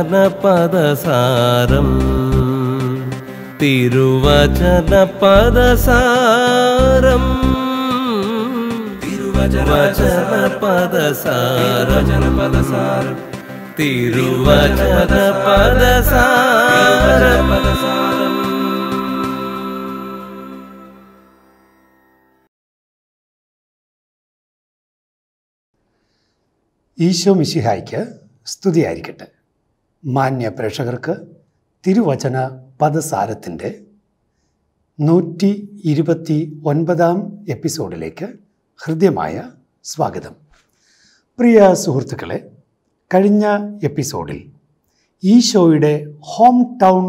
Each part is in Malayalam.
തിരുവചനപദസാരം തിരുവചനപദസാരം തിരുവചനപദസാരം തിരുവചനപദസാരം ഈശോ മിശിഹായ്ക്ക് സ്തുതിയായിരിക്കട്ടെ മാന്യ പ്രേക്ഷകർക്ക് തിരുവചന പദസാരത്തിൻ്റെ നൂറ്റി ഇരുപത്തി ഒൻപതാം എപ്പിസോഡിലേക്ക് ഹൃദ്യമായ സ്വാഗതം പ്രിയ സുഹൃത്തുക്കളെ കഴിഞ്ഞ എപ്പിസോഡിൽ ഈശോയുടെ ഹോം ടൗൺ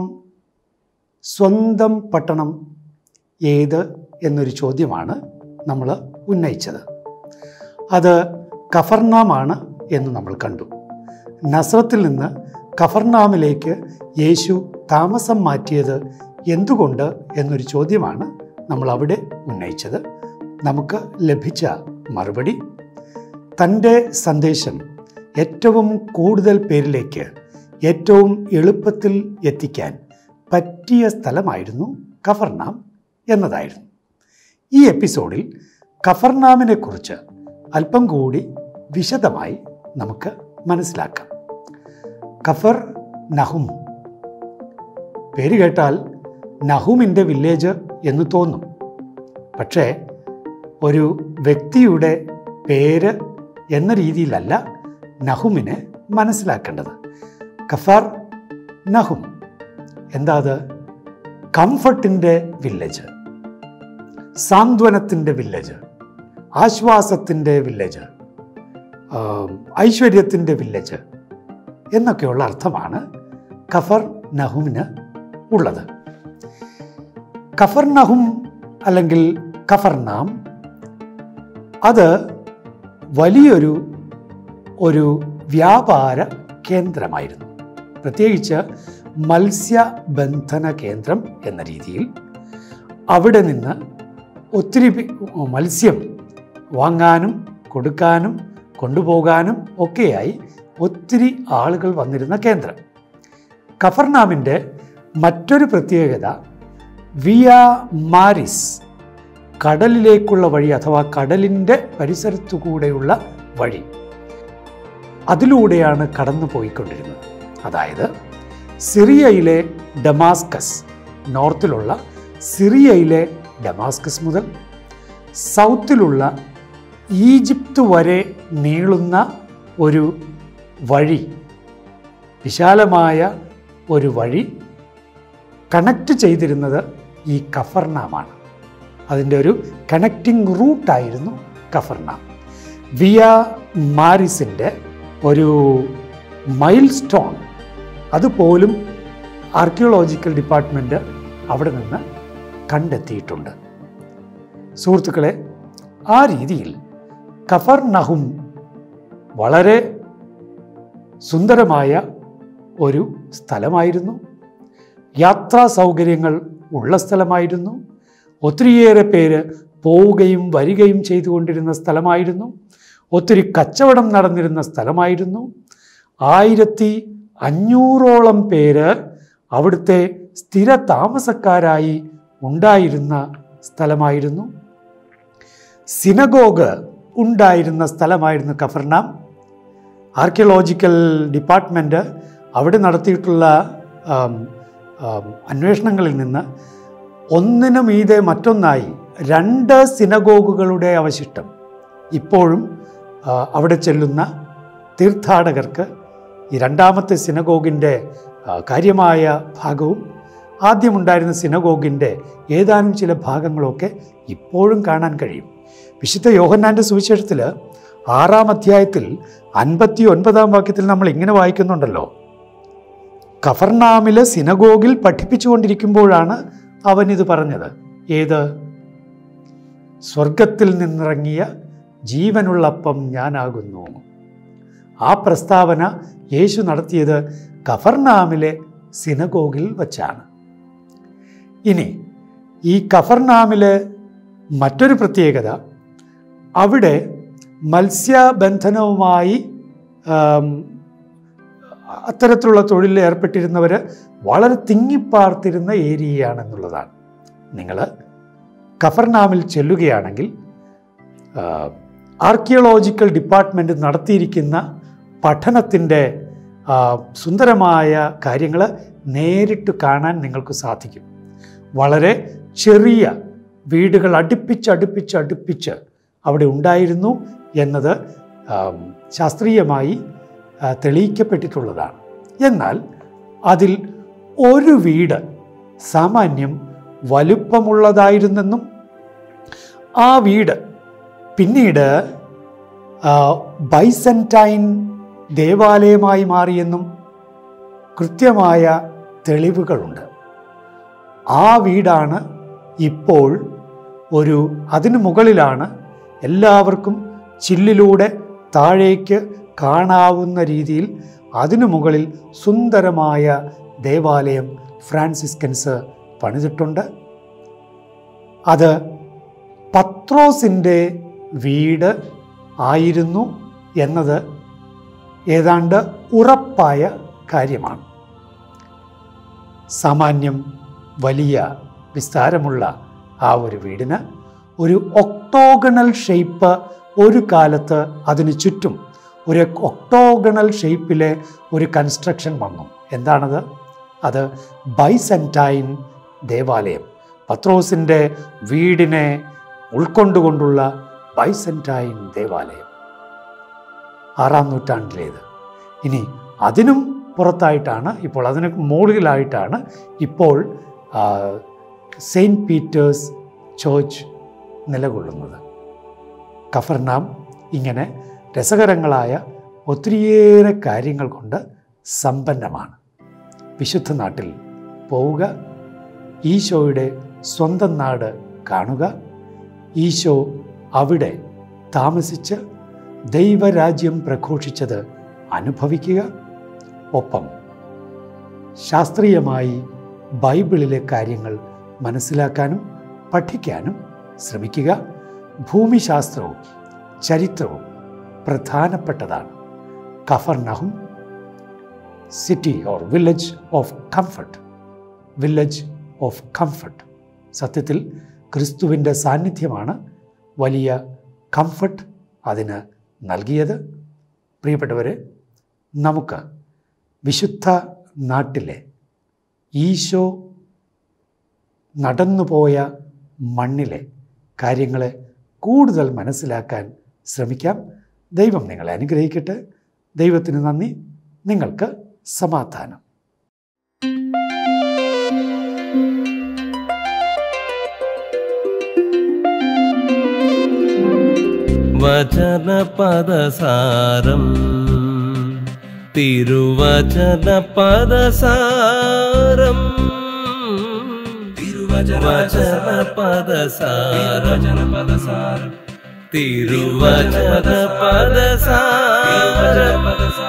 സ്വന്തം പട്ടണം ഏത് എന്നൊരു ചോദ്യമാണ് നമ്മൾ ഉന്നയിച്ചത് അത് കഫർനാമാണ് എന്ന് നമ്മൾ കണ്ടു നസ്രത്തിൽ നിന്ന് കഫർനാമിലേക്ക് യേശു താമസം മാറ്റിയത് എന്തുകൊണ്ട് എന്നൊരു ചോദ്യമാണ് നമ്മൾ അവിടെ ഉന്നയിച്ചത് നമുക്ക് ലഭിച്ച മറുപടി തൻ്റെ സന്ദേശം ഏറ്റവും കൂടുതൽ പേരിലേക്ക് ഏറ്റവും എളുപ്പത്തിൽ എത്തിക്കാൻ പറ്റിയ സ്ഥലമായിരുന്നു കഫർനാം എന്നതായിരുന്നു ഈ എപ്പിസോഡിൽ കഫർനാമിനെ കുറിച്ച് അല്പം കൂടി വിശദമായി നമുക്ക് മനസ്സിലാക്കാം കഫർ നഹും പേര് കേട്ടാൽ നഹുമിൻ്റെ വില്ലേജ് എന്ന് തോന്നും പക്ഷേ ഒരു വ്യക്തിയുടെ പേര് എന്ന രീതിയിലല്ല നഹുമിനെ മനസ്സിലാക്കേണ്ടത് കഫർ നഹും എന്താ അത് കംഫർട്ടിൻ്റെ വില്ലേജ് സാന്ത്വനത്തിൻ്റെ വില്ലേജ് ആശ്വാസത്തിൻ്റെ വില്ലേജ് ഐശ്വര്യത്തിൻ്റെ വില്ലേജ് എന്നൊക്കെയുള്ള അർത്ഥമാണ് കഫർ നഹുമിന് ഉള്ളത് കഫർ നഹും അല്ലെങ്കിൽ കഫർനാം അത് വലിയൊരു ഒരു വ്യാപാര കേന്ദ്രമായിരുന്നു പ്രത്യേകിച്ച് മത്സ്യബന്ധന കേന്ദ്രം എന്ന രീതിയിൽ അവിടെ നിന്ന് ഒത്തിരി പേ- മത്സ്യം വാങ്ങാനും കൊടുക്കാനും കൊണ്ടുപോകാനും ഒക്കെയായി ഒത്തിരി ആളുകൾ വന്നിരുന്ന കേന്ദ്രം കഫർനാമിൻ്റെ മറ്റൊരു പ്രത്യേകത വിയ മാരിസ് കടലിലേക്കുള്ള വഴി അഥവാ കടലിൻ്റെ പരിസരത്തു കൂടെയുള്ള വഴി അതിലൂടെയാണ് കടന്നു പോയിക്കൊണ്ടിരുന്നത് അതായത് സിറിയയിലെ ഡമാസ്കസ് നോർത്തിലുള്ള സിറിയയിലെ ഡമാസ്കസ് മുതൽ സൗത്തിലുള്ള ഈജിപ്ത് വരെ നീളുന്ന ഒരു വഴി വിശാലമായ ഒരു വഴി കണക്റ്റ് ചെയ്തിരുന്നത് ഈ കഫർനാമാണ് അതിൻ്റെ ഒരു കണക്റ്റിംഗ് റൂട്ടായിരുന്നു കഫർനാം വിയ മാരിസിൻ്റെ ഒരു മൈൽ സ്റ്റോൺ അതുപോലും ആർക്കിയോളജിക്കൽ ഡിപ്പാർട്ട്മെൻറ്റ് അവിടെ നിന്ന് കണ്ടെത്തിയിട്ടുണ്ട് സുഹൃത്തുക്കളെ ആ രീതിയിൽ കഫർ നഹും വളരെ സുന്ദരമായ ഒരു സ്ഥലമായിരുന്നു യാത്രാ സൗകര്യങ്ങൾ ഉള്ള സ്ഥലമായിരുന്നു ഒത്തിരിയേറെ പേര് പോവുകയും വരികയും ചെയ്തുകൊണ്ടിരുന്ന സ്ഥലമായിരുന്നു ഒത്തിരി കച്ചവടം നടന്നിരുന്ന സ്ഥലമായിരുന്നു ആയിരത്തി അഞ്ഞൂറോളം പേര് അവിടുത്തെ സ്ഥിര താമസക്കാരായി ഉണ്ടായിരുന്ന സ്ഥലമായിരുന്നു സിനഗോഗ് ഉണ്ടായിരുന്ന സ്ഥലമായിരുന്നു കഫർനാം ആർക്കിയോളജിക്കൽ ഡിപ്പാർട്ട്മെൻറ്റ് അവിടെ നടത്തിയിട്ടുള്ള ആം, ആം, അന്വേഷണങ്ങളിൽ നിന്ന് ഒന്നിനു മീതെ മറ്റൊന്നായി രണ്ട് സിനഗോഗുകളുടെ അവശിഷ്ടം ഇപ്പോഴും ആ, അവിടെ ചെല്ലുന്ന തീർത്ഥാടകർക്ക് ഈ രണ്ടാമത്തെ സിനഗോഗിൻ്റെ ആ, കാര്യമായ ഭാഗവും ആദ്യമുണ്ടായിരുന്ന സിനഗോഗിൻ്റെ ഏതാനും ചില ഭാഗങ്ങളൊക്കെ ഇപ്പോഴും കാണാൻ കഴിയും വിശുദ്ധ യോഹന്നാൻ്റെ സുവിശേഷത്തിൽ ആറാം അധ്യായത്തിൽ അൻപത്തി ഒൻപതാം വാക്യത്തിൽ നമ്മൾ ഇങ്ങനെ വായിക്കുന്നുണ്ടല്ലോ കഫർനാമിലെ സിനഗോഗിൽ പഠിപ്പിച്ചുകൊണ്ടിരിക്കുമ്പോഴാണ് അവനിത് പറഞ്ഞത് ഏത് സ്വർഗത്തിൽ നിന്നിറങ്ങിയ ജീവനുള്ളപ്പം ഞാനാകുന്നു ആ പ്രസ്താവന യേശു നടത്തിയത് കഫർനാമിലെ സിനഗോഗിൽ വച്ചാണ് ഇനി ഈ കഫർനാമിലെ മറ്റൊരു പ്രത്യേകത അവിടെ മത്സ്യബന്ധനവുമായി ആം, അത്തരത്തിലുള്ള തൊഴിലിൽ ഏർപ്പെട്ടിരുന്നവർ വളരെ തിങ്ങിപ്പാർത്തിരുന്ന ഏരിയയാണെന്നുള്ളതാണ് നിങ്ങൾ കഫർനാമിൽ ചെല്ലുകയാണെങ്കിൽ ആർക്കിയോളജിക്കൽ ഡിപ്പാർട്ട്മെൻറ്റ് നടത്തിയിരിക്കുന്ന പഠനത്തിൻ്റെ സുന്ദരമായ കാര്യങ്ങൾ നേരിട്ട് കാണാൻ നിങ്ങൾക്ക് സാധിക്കും വളരെ ചെറിയ വീടുകൾ അടുപ്പിച്ച് അടുപ്പിച്ച് അടുപ്പിച്ച് അവിടെ ഉണ്ടായിരുന്നു എന്നത് ആം, ശാസ്ത്രീയമായി ആ, തെളിയിക്കപ്പെട്ടിട്ടുള്ളതാണ് എന്നാൽ അതിൽ ഒരു വീട് സാമാന്യം വലുപ്പമുള്ളതായിരുന്നെന്നും ആ വീട് പിന്നീട് ആ, ബൈസെൻറ്റൈൻ ദേവാലയമായി മാറിയെന്നും കൃത്യമായ തെളിവുകളുണ്ട് ആ വീടാണ് ഇപ്പോൾ ഒരു അതിനു മുകളിലാണ് എല്ലാവർക്കും ചില്ലിലൂടെ താഴേക്ക് കാണാവുന്ന രീതിയിൽ അതിനു മുകളിൽ സുന്ദരമായ ദേവാലയം ഫ്രാൻസിസ്കൻസ് പണിതിട്ടുണ്ട് അത് പത്രോസിൻ്റെ വീട് ആയിരുന്നു എന്നത് ഏതാണ്ട് ഉറപ്പായ കാര്യമാണ് സാമാന്യം വലിയ വിസ്താരമുള്ള ആ ഒരു വീടിന് ഒരു ഒക്ടോഗണൽ ഷേപ്പ് ഒരു കാലത്ത് അതിന് ചുറ്റും ഒരു ഒക്ടോഗണൽ ഷേപ്പിലെ ഒരു കൺസ്ട്രക്ഷൻ വന്നു എന്താണത് അത് ബൈസെൻറ്റൈൻ ദേവാലയം പത്രോസിൻ്റെ വീടിനെ ഉൾക്കൊണ്ടുകൊണ്ടുള്ള ബൈസെൻറ്റൈൻ ദേവാലയം ആറാം നൂറ്റാണ്ടിലേത് ഇനി അതിനും പുറത്തായിട്ടാണ് ഇപ്പോൾ അതിന് മുകളിലായിട്ടാണ് ഇപ്പോൾ ആ, സെയിൻറ്റ് പീറ്റേഴ്സ് ചേർച്ച് നിലകൊള്ളുന്നത് കഫർനാം ഇങ്ങനെ രസകരങ്ങളായ ഒത്തിരിയേറെ കാര്യങ്ങൾ കൊണ്ട് സമ്പന്നമാണ് വിശുദ്ധ നാട്ടിൽ പോവുക ഈശോയുടെ സ്വന്തം നാട് കാണുക ഈശോ അവിടെ താമസിച്ച് ദൈവരാജ്യം പ്രഘോഷിച്ചത് അനുഭവിക്കുക ഒപ്പം ശാസ്ത്രീയമായി ബൈബിളിലെ കാര്യങ്ങൾ മനസ്സിലാക്കാനും പഠിക്കാനും ശ്രമിക്കുക ഭൂമിശാസ്ത്രവും ചരിത്രവും പ്രധാനപ്പെട്ടതാണ് Kfar Nahum city or village of comfort village of comfort സത്യത്തിൽ ക്രിസ്തുവിൻ്റെ സാന്നിധ്യമാണ് വലിയ കംഫർട്ട് അതിന് നൽകിയത് പ്രിയപ്പെട്ടവരെ നമുക്ക് വിശുദ്ധ നാട്ടിലെ ഈശോ നടന്നുപോയ മണ്ണിലെ കാര്യങ്ങളെ കൂടുതൽ മനസ്സിലാക്കാൻ ശ്രമിക്കാം ദൈവം നിങ്ങളെ അനുഗ്രഹിക്കട്ടെ ദൈവത്തിന് നന്ദി നിങ്ങൾക്ക് സമാധാനം വചനപദസാരം തിരുവചനപദസാരം തിരുവചനപദസാരം തിരുവചനപദസാരം